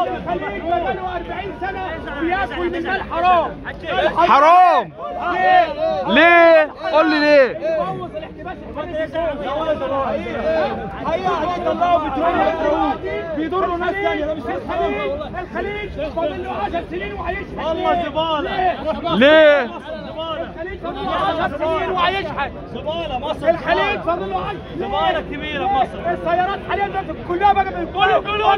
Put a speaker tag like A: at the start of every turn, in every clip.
A: الخليج بقاله 40 سنه بياكل من مال حرام
B: حرام
A: ليه؟
B: ليه قول لي ليه
A: بوظ الاحتباس الحراري هيا عليك الله بتروح بيضروا ناس ثانيه ده مش الخليج الخليج فاضل له 10 سنين وهيشحت والله زباله
B: ليه
A: الخليج فاضل له 10 سنين وهيشحت
C: زباله مصر
A: الخليج فاضل له 10
C: زباله كبيره مصر
A: السيارات حاليا بقت كلها بقى بالكل كلها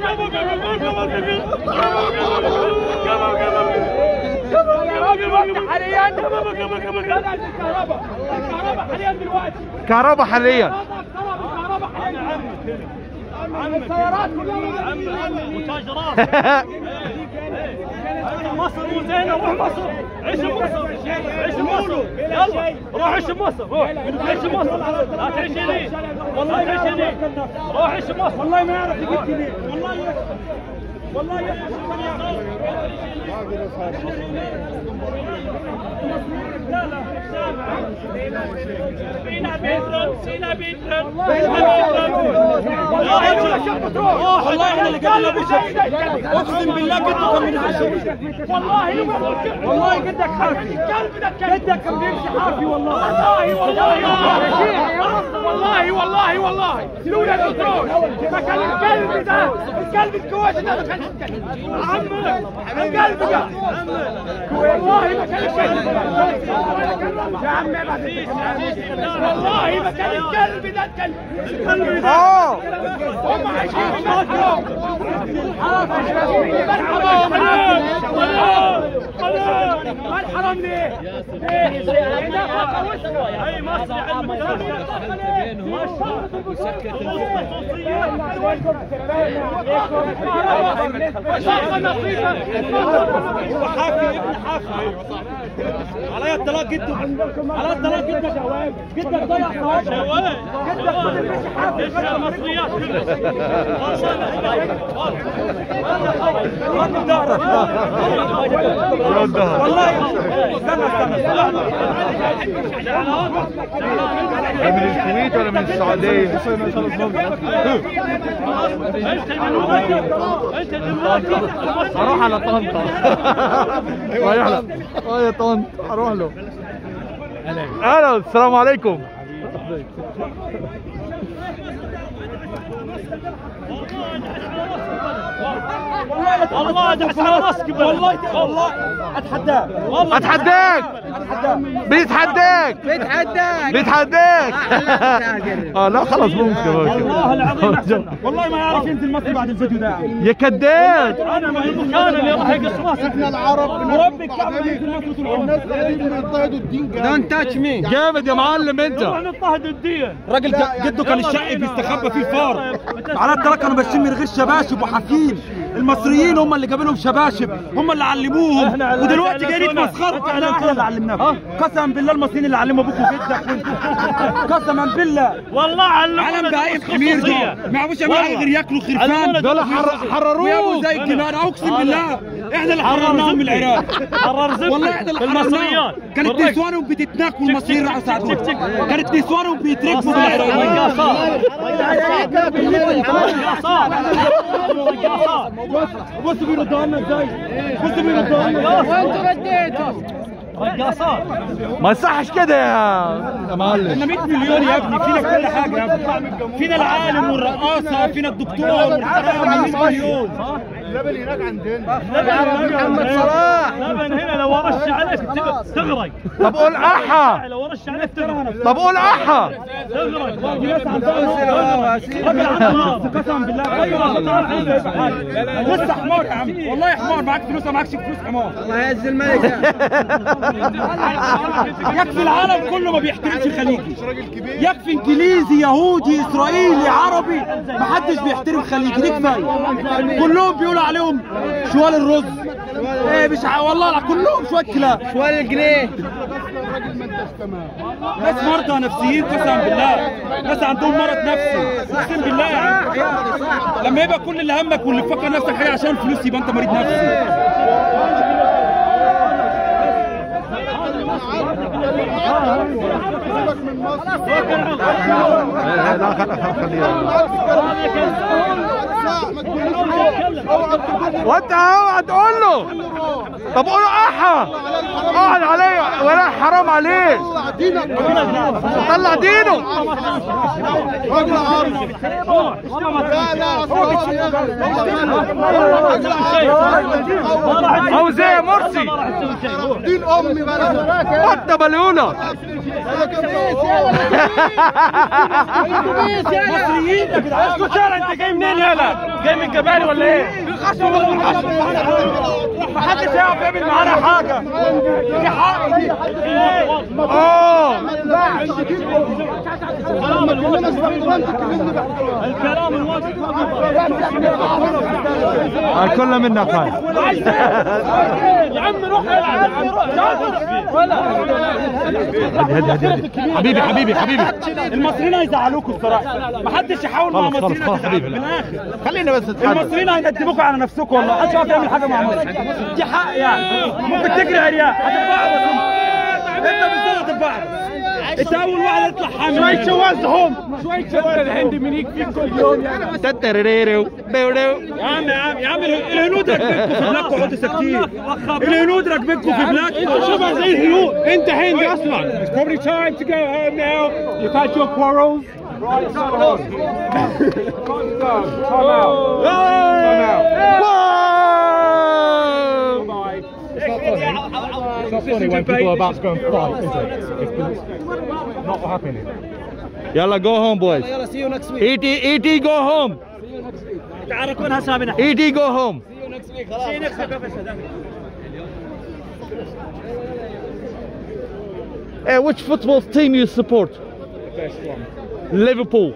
A: حاليا بدأت الكهرباء الكهرباء حاليا دلوقتي
B: كهرباء حاليا
A: الكهرباء حاليا السيارات كلها
C: متاجرات مصر مو زينه روح مصر عيش بمصر عيش بمصر يلا روح عيش بمصر روح عيش بمصر لا تعيش هني والله تعيش هني روح عيش بمصر
A: والله ما يعرف يجيب جنيه والله يعرف والله يعرف
C: فينا بيترن فينا بيترن
A: والله احنا اللي قبل اقسم بالله قدكم من والله والله قدك حافي قدك كان بيمشي حافي والله والله والله والله والله والله لولا البترول ما كان القلب ده القلب الكويتي ده ما كانش عمك القلب ده والله ما كان القلب يا عم والله ما كان القلب ده القلب ده
B: اه
A: هم عايشين في مصر ما الحرام ليه؟ ليه؟ ده خطأ وسخ.
C: اي مصر علم
A: هو حافي ابن حافي على الطلاق جده على الطلاق جده جدك ضيع
C: شوال ايش المصريات كلها
A: والله استنى استنى
B: من الكويت ولا من السعوديه
C: انت دلوقتي
B: هروح على طنطا رايح له اه يا طنطا هروح له الو السلام عليكم
C: والله دعس على راسك والله
A: والله اتحداه
C: والله
B: اتحداك بيتحداك
D: بيتحداك
B: بيتحداك اه لا خلاص ممكن
C: والله العظيم أحسن.
A: والله ما يعرف ينزل مصر بعد الفيديو ده
B: يا كذاب
C: انا ما هي المكان اللي راح يقص راسك
A: مربي الكعبه ينزل مصر طول عمره
D: دونت تاتش مي
B: جامد يا معلم انت
C: نروح نضطهد الدين
A: راجل جده كان الشقي بيستخبى فيه الفار على الطلاق كانوا ماشيين من غير شباشب وحافين المصريين هم اللي جابوا لهم شباشب هم اللي علموهم
C: إحنا على-
A: ودلوقتي جايين
C: علمونا.
A: يتمسخروا احنا احنا اللي علمناهم قسما بالله المصريين اللي علموا ابوكم وجدك وانتوا قسما بالله
C: والله علمونا
A: علم بهايم
C: دروس
A: حمير
C: خصوصية.
A: دول ما يعرفوش يعملوا حاجه
C: والله.
A: غير ياكلوا خرفان
C: علمونا
B: دول
C: دروس
B: حر-
C: خصوصية.
A: ويابوا
B: حرروك
A: زي الجمال اقسم بالله احنا اللي حررناهم من العراق
C: حرر زبدة
A: والله احنا اللي
C: المصريين
A: حررناهم كانت نسوانهم بتتناك والمصريين راحوا ساعدوهم كانت نسوانهم بيتركوا بالعراقيين
C: رقاصات رقاصات رقاصات
A: بصوا بيردوا لنا ازاي بصوا بيردوا لنا
D: وانتوا رديتوا
C: رقاصات
B: ما يصحش كده يا يا معلم
A: احنا 100 مليون يا ابني فينا كل حاجه يا ابني فينا العالم والرقاصه فينا الدكتور والحرام 100 مليون
C: محمد صلاح لبن هنا لو ارش عليك تغ- تغرق
B: طب قول احا
C: لو ارش عليك تغرق
B: طب قول احا
C: تغرق
A: في ناس عندها راجل عنده نص قسما بالله لسه حمار يا عم والله حمار معاك فلوس معاكش فلوس حمار
D: الله يعز الملك
A: يكفي العالم كله ما بيحترمش الخليجي يكفي انجليزي يهودي اسرائيلي عربي محدش بيحترم خليجي دي كفايه كلهم بيقولوا عليهم شوال الرز ايه مش ع- والله لا كلهم شويه كلاب
D: شوال الجنيه
A: ناس مرضى نفسيين قسما بالله ناس عندهم مرض نفسي اقسم بالله يا عم لما يبقى كل اللي همك واللي تفكر نفسك حاجه عشان الفلوس يبقى انت مريض نفسي
B: لا لا خل- خل- خليها وانت اوعى تقول له طب قول له احا اقعد عليه ولا حرام عليك طلع دينه فوزية مرسي
D: دين امي بلا
B: وانت بليونة
C: مصريين يا جدعان اسكت شارع انت جاي منين يالا؟ جاي من جبالي ولا ايه؟ ما حدش يعرف يعمل معانا حاجه دي حق دي
B: اه
C: الكلام الواجب
B: الكل منك هاي
C: يا عم روح العب
B: هدي هدي هدي حبيبي حبيبي حبيبي
C: المصريين هيزعلوكوا الصراحه ما حدش يحاول مع
B: خلص خلص
C: المصريين
B: خلص حبيبي
C: من
B: لا.
C: الاخر
B: خلينا بس نتحدث
C: المصريين هيندموكوا على نفسكم والله محدش يعرف يعمل حاجه مع مصر دي حق يعني ممكن تجري عريان هتتبعبص انت انت بالذات هتتبعبص انت اول واحد يطلع حامل شويه شوازهم شويه شواز الهند منيك فيك كل يوم يعني
B: تتريريرو دورو
C: يا عم يا عم يا عم الهنود راكبينكم في بلاك وقعدوا ساكتين الهنود راكبينكم في بلاك شبه زي الهنود انت هندي اصلا It's probably time to go home now You've had your quarrels Right, time out. Time out. Time out. It's not funny when people are about to go and fight, is it? It's not happening.
B: يلا go home boys ايتي ايتي go home
C: تعاركون هسه بنا
B: ايتي go home Hey, which football team you support? Liverpool.